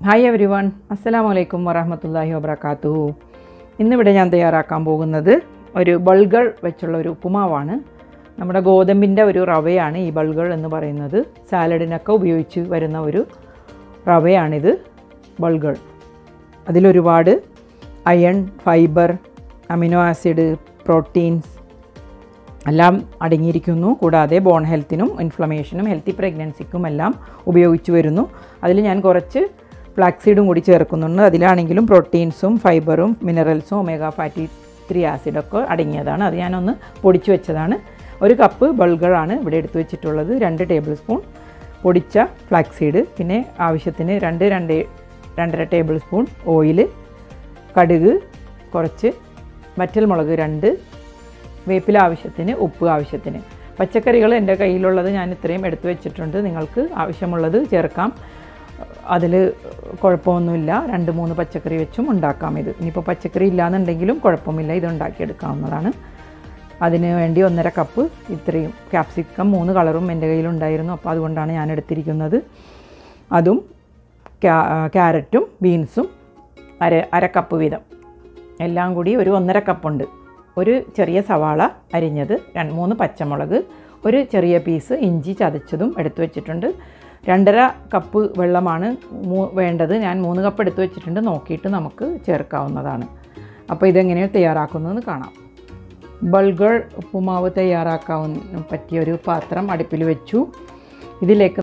hi every one അസ്സലാമു അലൈക്കും വറഹമത്തല്ലാഹി വബർക്കാത്തു ഇന്നിവിടെ ഞാൻ തയ്യാറാക്കാൻ പോകുന്നത് ഒരു ബൾഗർ വെച്ചുള്ള ഒരു ഉപ്പുമാവാണ് നമ്മുടെ ഗോതമ്പിൻ്റെ ഒരു റവയാണ് ഈ ബൾഗർ എന്ന് പറയുന്നത് സാലഡിനൊക്കെ ഉപയോഗിച്ച് വരുന്ന ഒരു റവയാണിത് ബൾഗർ അതിലൊരുപാട് iron fibre amino acid proteins എല്ലാം അടങ്ങിയിരിക്കുന്നു കൂടാതെ ബോൺ ഹെൽത്തിനും ഇൻഫ്ലമേഷനും ഹെൽത്തി പ്രഗ്നൻസിക്കും എല്ലാം ഉപയോഗിച്ചു വരുന്നു അതിൽ ഞാൻ കുറച്ച് ഫ്ലാക്സീഡും കൂടി ചേർക്കുന്നുണ്ട് അതിലാണെങ്കിലും പ്രോട്ടീൻസും ഫൈബറും മിനറൽസും ഒമേഗ ഫാറ്റി ത്രീ ആസിഡൊക്കെ അടങ്ങിയതാണ് അത് ഞാനൊന്ന് പൊടിച്ചു വെച്ചതാണ് ഒരു കപ്പ് ബൾഗറാണ് ഇവിടെ എടുത്തു വെച്ചിട്ടുള്ളത് രണ്ട് ടേബിൾ സ്പൂൺ പൊടിച്ച ഫ്ലാക്സീഡ് പിന്നെ ആവശ്യത്തിന് രണ്ട് രണ്ട് രണ്ടര ടേബിൾ സ്പൂൺ ഓയിൽ കടുക് കുറച്ച് വറ്റൽമുളക് രണ്ട് വേപ്പില ആവശ്യത്തിന് ഉപ്പ് ആവശ്യത്തിന് പച്ചക്കറികൾ എൻ്റെ കയ്യിലുള്ളത് ഞാൻ ഇത്രയും എടുത്തു വെച്ചിട്ടുണ്ട് നിങ്ങൾക്ക് ആവശ്യമുള്ളത് ചേർക്കാം അതിൽ കുഴപ്പമൊന്നുമില്ല രണ്ട് മൂന്ന് പച്ചക്കറി വെച്ചും ഉണ്ടാക്കാം ഇത് ഇനിയിപ്പോൾ പച്ചക്കറി ഇല്ലാന്നുണ്ടെങ്കിലും കുഴപ്പമില്ല ഇത് ഉണ്ടാക്കിയെടുക്കാവുന്നതാണ് അതിന് വേണ്ടി ഒന്നര കപ്പ് ഇത്രയും ക്യാപ്സിക്കം മൂന്ന് കളറും എൻ്റെ കയ്യിലുണ്ടായിരുന്നു അപ്പോൾ അതുകൊണ്ടാണ് ഞാൻ എടുത്തിരിക്കുന്നത് അതും ക്യാരറ്റും ബീൻസും അര അര കപ്പ് വീതം എല്ലാം കൂടി ഒരു ഒന്നര കപ്പുണ്ട് ഒരു ചെറിയ സവാള അരിഞ്ഞത് രണ്ട് മൂന്ന് പച്ചമുളക് ഒരു ചെറിയ പീസ് ഇഞ്ചി ചതച്ചതും എടുത്തു വെച്ചിട്ടുണ്ട് രണ്ടര കപ്പ് വെള്ളമാണ് വേണ്ടത് ഞാൻ മൂന്ന് കപ്പ് എടുത്തു വെച്ചിട്ടുണ്ട് നോക്കിയിട്ട് നമുക്ക് ചേർക്കാവുന്നതാണ് അപ്പോൾ ഇതെങ്ങനെയാണ് തയ്യാറാക്കുന്നതെന്ന് കാണാം ബൾഗർ ഉപ്പുമാവ് തയ്യാറാക്കാവുന്ന പറ്റിയൊരു പാത്രം അടുപ്പിൽ വെച്ചു ഇതിലേക്ക്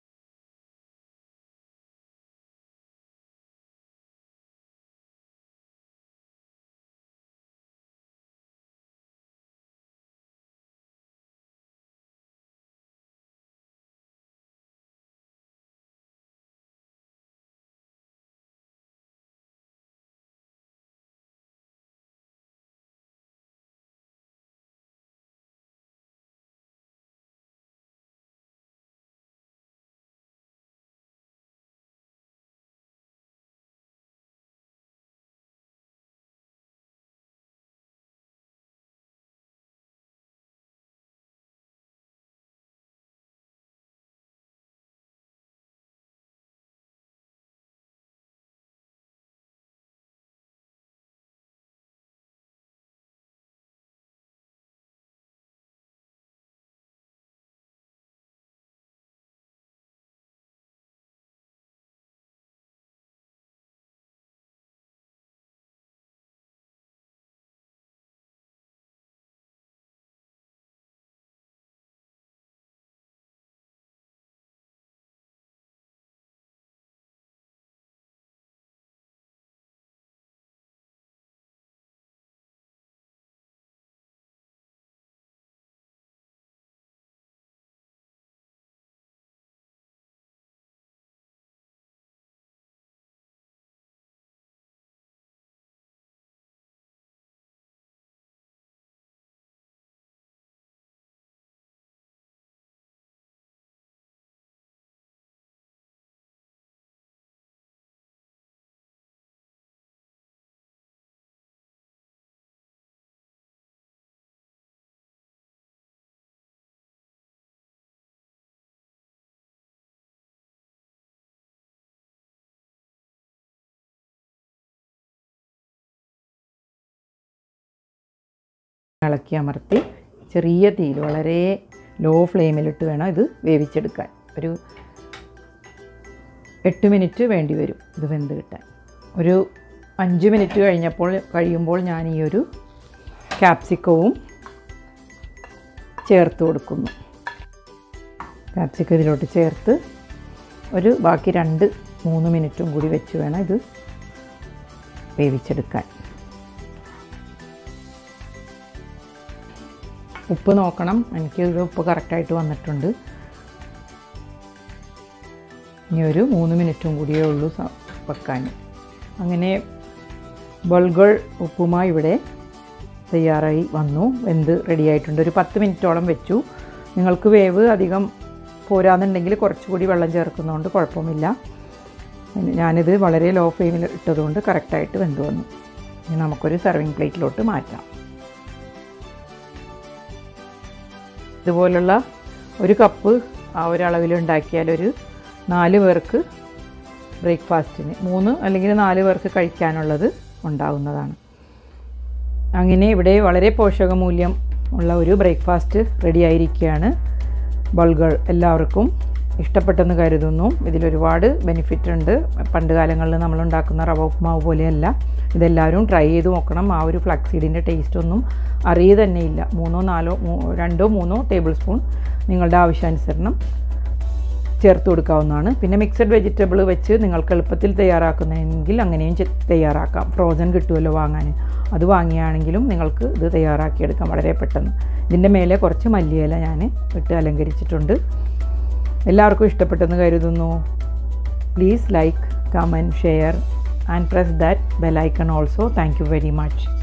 ഇളക്കി അമർത്തി ചെറിയ തീയിൽ വളരെ ലോ ഫ്ലെയിമിലിട്ട് വേണം ഇത് വേവിച്ചെടുക്കാൻ ഒരു എട്ട് മിനിറ്റ് വേണ്ടി വരും ഇത് വെന്ത് കിട്ടാൻ ഒരു അഞ്ച് മിനിറ്റ് കഴിഞ്ഞപ്പോൾ കഴിയുമ്പോൾ ഞാൻ ഈ ഒരു ക്യാപ്സിക്കവും ചേർത്ത് കൊടുക്കുന്നു ക്യാപ്സിക്കം ഇതിലോട്ട് ചേർത്ത് ഒരു ബാക്കി രണ്ട് മൂന്ന് മിനിറ്റും കൂടി വെച്ച് വേണം ഇത് വേവിച്ചെടുക്കാൻ ഉപ്പ് നോക്കണം എനിക്ക് ഒരു ഉപ്പ് കറക്റ്റായിട്ട് വന്നിട്ടുണ്ട് ഇനി ഒരു മൂന്ന് മിനിറ്റും കൂടിയേ ഉള്ളൂ വെക്കാൻ അങ്ങനെ ബൾഗർ ഉപ്പുമ ഇവിടെ തയ്യാറായി വന്നു വെന്ത് റെഡിയായിട്ടുണ്ട് ഒരു പത്ത് മിനിറ്റോളം വെച്ചു നിങ്ങൾക്ക് വേവ് അധികം പോരാന്നുണ്ടെങ്കിൽ കുറച്ചുകൂടി വെള്ളം ചേർക്കുന്നതുകൊണ്ട് കുഴപ്പമില്ല ഞാനിത് വളരെ ലോ ഫ്ലെയിമിൽ ഇട്ടതുകൊണ്ട് കറക്റ്റായിട്ട് വെന്ത് വന്നു ഇനി നമുക്കൊരു സെർവിങ് പ്ലേറ്റിലോട്ട് മാറ്റാം ഇതുപോലുള്ള ഒരു കപ്പ് ആ ഒരളവിൽ ഉണ്ടാക്കിയാൽ ഒരു നാല് പേർക്ക് ബ്രേക്ക്ഫാസ്റ്റിന് മൂന്ന് അല്ലെങ്കിൽ നാല് പേർക്ക് കഴിക്കാനുള്ളത് ഉണ്ടാകുന്നതാണ് അങ്ങനെ ഇവിടെ വളരെ പോഷകമൂല്യം ഉള്ള ഒരു ബ്രേക്ക്ഫാസ്റ്റ് റെഡി ആയിരിക്കുകയാണ് ബൾഗർ എല്ലാവർക്കും ഇഷ്ടപ്പെട്ടെന്ന് കരുതുന്നു ഇതിലൊരുപാട് ബെനിഫിറ്റ് ഉണ്ട് പണ്ട് കാലങ്ങളിൽ നമ്മൾ ഉണ്ടാക്കുന്ന റവ ഉപ്മാവ് പോലെയല്ല ഇതെല്ലാവരും ട്രൈ ചെയ്ത് നോക്കണം ആ ഒരു ഫ്ലക്സീഡിൻ്റെ ടേസ്റ്റ് ഒന്നും അറിയ തന്നെയില്ല മൂന്നോ നാലോ മൂ- രണ്ടോ മൂന്നോ ടേബിൾ സ്പൂൺ നിങ്ങളുടെ ആവശ്യാനുസരണം ചേർത്ത് കൊടുക്കാവുന്നതാണ് പിന്നെ മിക്സഡ് വെജിറ്റബിൾ വെച്ച് നിങ്ങൾക്ക് എളുപ്പത്തിൽ തയ്യാറാക്കുന്നതെങ്കിൽ അങ്ങനെയും ചെ- തയ്യാറാക്കാം ഫ്രോസൺ കിട്ടുമല്ലോ വാങ്ങാൻ അത് വാങ്ങിയാണെങ്കിലും നിങ്ങൾക്ക് ഇത് തയ്യാറാക്കിയെടുക്കാം വളരെ പെട്ടെന്ന് ഇതിൻ്റെ മേലെ കുറച്ച് മല്ലിയില ഞാൻ ഇട്ട് അലങ്കരിച്ചിട്ടുണ്ട് എല്ലാവർക്കും ഇഷ്ടപ്പെട്ടെന്ന് കരുതുന്നു please like comment share and press that bell icon also thank you very much